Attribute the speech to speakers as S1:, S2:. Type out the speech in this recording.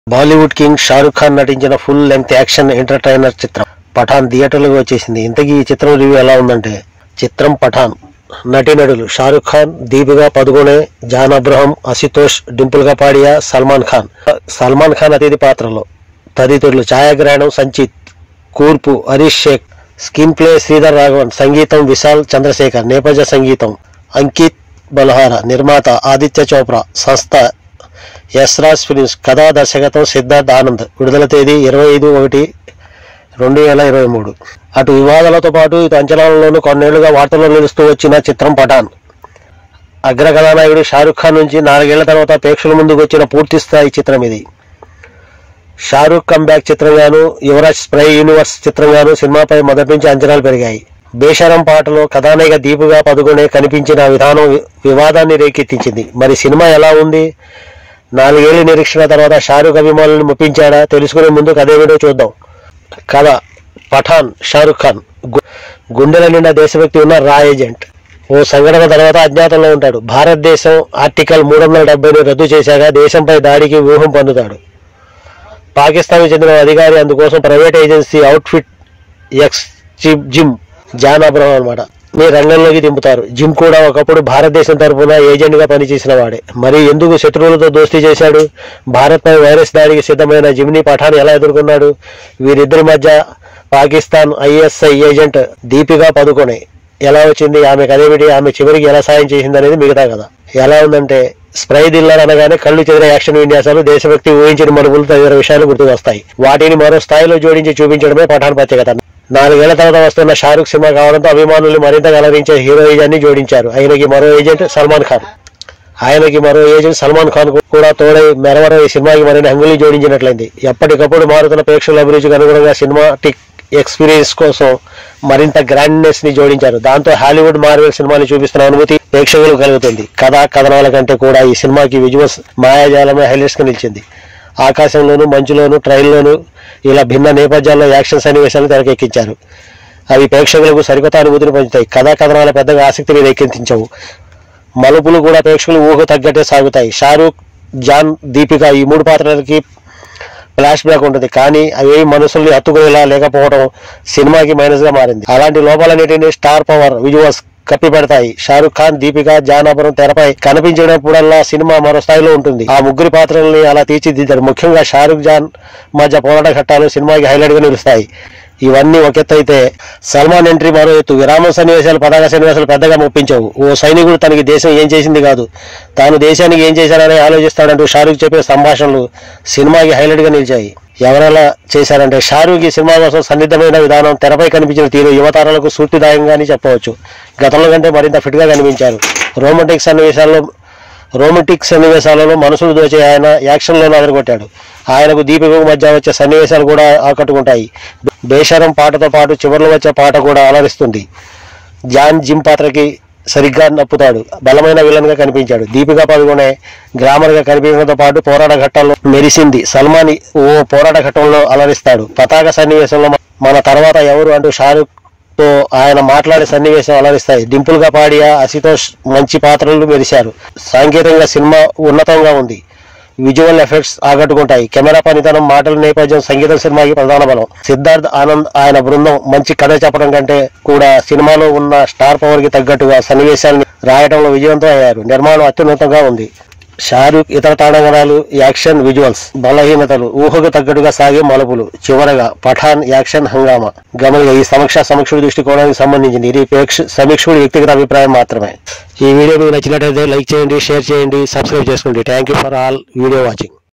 S1: Bollywood king Shahrukh Khan నటించిన full length action entertainer చిత్రం పఠాన్ థియేటర్లకు వచ్చేసింది ఇంతకీ ఈ చిత్రం రివ్యూ ఎలా ఉందంటే చిత్రం పఠాన్ నటీనటులు షారుఖ్ ఖాన్ దీపికా పదుకొనే జాన్ అబ్రహం అశుతోష్ డింపుల్ కపాడియా సల్మాన్ ఖాన్ సల్మాన్ ఖాన్ అతిథి పాత్రలో తదితరులు ఛాయాగ్రహణం సంచిత్ కూర్పు హరీష్ షేక్ స్క్రీన్ ప్లే శ్రీధర్ రాఘవన్ సంగీతం విశాల్ చంద్రశేఖర్ నేపథ్య సంగీతం అంకిత్ బల్హారా నిర్మాత ఆదిత్య చోప్రా సంస్థ యశ్రాజ్ ఫిలిమ్స్ కథా దర్శకత్వం సిద్ధార్థ్ ఆనంద్ విడుదల తేదీ ఇరవై ఐదు ఒకటి రెండు వేల ఇరవై మూడు అటు వివాదాలతో పాటు ఇటు అంచనాలలోనూ కొన్నేళ్లుగా వార్తల్లో నిలుస్తూ వచ్చిన చిత్రం పఠాన్ అగ్ర కథానాయకుడు షారుఖ్ ఖాన్ నుంచి నాలుగేళ్ల తర్వాత ప్రేక్షకుల ముందుకు వచ్చిన పూర్తి స్థాయి చిత్రం ఇది షారూఖ్ కంబ్యాక్ చిత్రంగాను యువరాజ్ స్ప్రై యూనివర్స్ చిత్రంగాను సినిమాపై మొదటి నుంచి అంచనాలు పెరిగాయి బేషరం పాటలో కథానాయిక దీపుగా పదుకునే కనిపించిన విధానం వి- వివాదాన్ని రేకెత్తించింది మరి సినిమా ఎలా ఉంది నాలుగేళ్ల నిరీక్షణ తర్వాత షారూఖ్ అభిమానులను మెప్పించాడా తెలుసుకునే ముందు కథేమిటో చూద్దాం కథ పఠాన్ షారూఖ్ ఖాన్ గు- గుండెల నిండా దేశభక్తి ఉన్న రా ఏజెంట్ ఓ సంఘటన తర్వాత అజ్ఞాతంలో ఉంటాడు భారతదేశం ఆర్టికల్ మూడు వందల డెబ్బైని రద్దు చేశాక దేశంపై దాడికి వ్యూహం పొందుతాడు పాకిస్తాన్కి చెందిన ఓ అధికారి అందుకోసం private agency outfit X Jim Jim John Abraham అనమాట మీ రంగంలోకి దింపుతారు జిమ్ కూడా ఒకప్పుడు భారతదేశం తరఫున ఏజెంట్ గా పనిచేసిన వాడే మరి ఎందుకు శత్రువులతో దోస్తీ చేశాడు భారత్ పై వైరస్ దాడికి సిద్ధమైన జిమ్ని పఠాన్ ఎలా ఎదుర్కొన్నాడు వీరిద్దరి మధ్య పాకిస్తాన్ ఐఎస్ఐ ఏజెంట్ దీపికా పదుకొనే ఎలా వచ్చింది ఆమె కదేమిటి ఆమె చివరికి ఎలా సాయం చేసింది అనేది మిగతా కదా ఎలా ఉందంటే స్ప్రై దిల్లర్ అనగానే కళ్ళు చెదిరే యాక్షన్ విన్యాసాలు దేశభక్తి ఊహించిన మలుపులు తదితర విషయాలు గుర్తుకు వస్తాయి వాటిని మరో స్థాయిలో జోడించి చూపించడమే పఠాన్ ప్రత్యేకత నాలుగేళ్ల తర్వాత వస్తున్న షారుఖ్ సినిమా కావడంతో అభిమానులు మరింత అలరించే హీరోయిజాన్ని జోడించారు ఆయనకి మరో ఏజెంట్ సల్మాన్ ఖాన్ ఆయనకి మరో ఏజెంట్ సల్మాన్ ఖాన్ కు కూడా తోడై మెరవరం ఈ సినిమాకి మరిన్ని హంగులు జోడించినట్లయింది ఎప్పటికప్పుడు మారుతున్న ప్రేక్షకుల అభిరుచికి అనుగుణంగా సినిమాటిక్ ఎక్స్పీరియన్స్ కోసం మరింత గ్రాండ్నెస్ ని జోడించారు దాంతో హాలీవుడ్ మార్వెల్ సినిమాని చూపిస్తున్న అనుభూతి ప్రేక్షకులు కలుగుతుంది కథా కథనాల కంటే కూడా ఈ సినిమాకి విజువల్స్ మాయాజాలమే హైలైట్స్ గా నిలిచింది ఆకాశంలోను మంచులోను ట్రైన్లోను ఇలా భిన్న నేపథ్యాల్లో యాక్షన్ సన్నివేశాలు తెరకెక్కించారు అవి ప్రేక్షకులకు సరికొత్త అనుభూతిని పంచుతాయి కథా కథనాలు పెద్దగా ఆసక్తిని రేకెత్తించవు మలుపులు కూడా ప్రేక్షకులు ఊహకు తగ్గట్టే సాగుతాయి షారూక్ జాన్ దీపిక ఈ మూడు పాత్రలకి ఫ్లాష్ బ్యాక్ ఉంటుంది కానీ అవి మనసుల్ని హత్తుకునేలా లేకపోవడం సినిమాకి మైనస్ గా మారింది అలాంటి లోపాలన్నిటిని స్టార్ పవర్ విజువల్స్ కప్పి పెడతాయి షారూక్ ఖాన్ దీపిక జానాపురం తెరపై కనిపించినప్పుడల్లా సినిమా మరో స్థాయిలో ఉంటుంది ఆ ముగ్గురి పాత్రల్ని అలా తీర్చిదిద్దారు ముఖ్యంగా షారూక్ జాన్ మధ్య పోరాట ఘట్టాలు సినిమాకి హైలైట్ గా నిలుస్తాయి ఇవన్నీ ఒక ఎత్తు అయితే సల్మాన్ ఎంట్రీ మరో ఎత్తు విరామ సన్నివేశాలు పతాక సన్నివేశాలు పెద్దగా మొప్పించవు ఓ సైనికుడు తనకి దేశం ఏం చేసింది కాదు తాను దేశానికి ఏం చేశారని ఆలోచిస్తాడంటూ షారూక్ చెప్పే సంభాషణలు సినిమాకి హైలైట్ గా నిలిచాయి ఎవరెలా చేశారంటే షారూక్ ఈ సినిమా కోసం సన్నిద్ధమైన విధానం తెరపై కనిపించిన తీరు యువతారాలకు స్ఫూర్తిదాయంగా అని చెప్పవచ్చు గతంలో కంటే మరింత ఫిట్ గా కనిపించారు రోమంటిక్ సన్నివేశాల్లో రోమంటిక్ సన్నివేశాలలో మనసులు దోచే ఆయన యాక్షన్లోనూ అదరగొట్టాడు ఆయనకు దీపికకు మధ్య వచ్చే సన్నివేశాలు కూడా ఆకట్టుకుంటాయి బేషరం పాటతో పాటు చివరిలో వచ్చే పాట కూడా అలరిస్తుంది జాన్ జిమ్ పాత్రకి సరిగ్గా నప్పుతాడు బలమైన విలన్ గా కనిపించాడు దీపికా పదుకొనే గ్లామర్ గా కనిపించడంతో పాటు పోరాట ఘట్టాల్లో మెరిసింది సల్మాన్ ఓ పోరాట ఘట్టంలో అలరిస్తాడు పతాక సన్నివేశంలో మన తర్వాత ఎవరు అంటూ షారుఖ్ తో ఆయన మాట్లాడే సన్నివేశం అలరిస్తాయి డింపుల్ గా పాడియా అశుతోష్ మంచి పాత్రలు మెరిశారు సాంకేతికంగా సినిమా ఉన్నతంగా ఉంది విజువల్ ఎఫెక్ట్స్ ఆకట్టుకుంటాయి కెమెరా పనితనం మాటల నేపథ్యం సంగీతం సినిమాకి ప్రధాన బలం సిద్ధార్థ్ ఆనంద్ ఆయన బృందం మంచి కథ చెప్పడం కంటే కూడా సినిమాలో ఉన్న స్టార్ పవర్ కి తగ్గట్టుగా సన్నివేశాలను రాయడంలో విజయవంతం అయ్యారు నిర్మాణం అత్యున్నతంగా ఉంది షారూక్ ఇతర తాండగణాలు యాక్షన్ విజువల్స్ బలహీనతలు ఊహకు తగ్గట్టుగా సాగే మలుపులు చివరగా పఠాన్ యాక్షన్ హంగామా గమనిక ఈ సమీక్ష సమీక్షుడి దృష్టికోణానికి సంబంధించింది ఇది ప్రేక్ష సమీక్షుడి వ్యక్తిగత అభిప్రాయం మాత్రమే ఈ వీడియో మీకు నచ్చినట్లయితే లైక్ చేయండి షేర్ చేయండి సబ్స్క్రైబ్ చేసుకోండి thank you for all video watching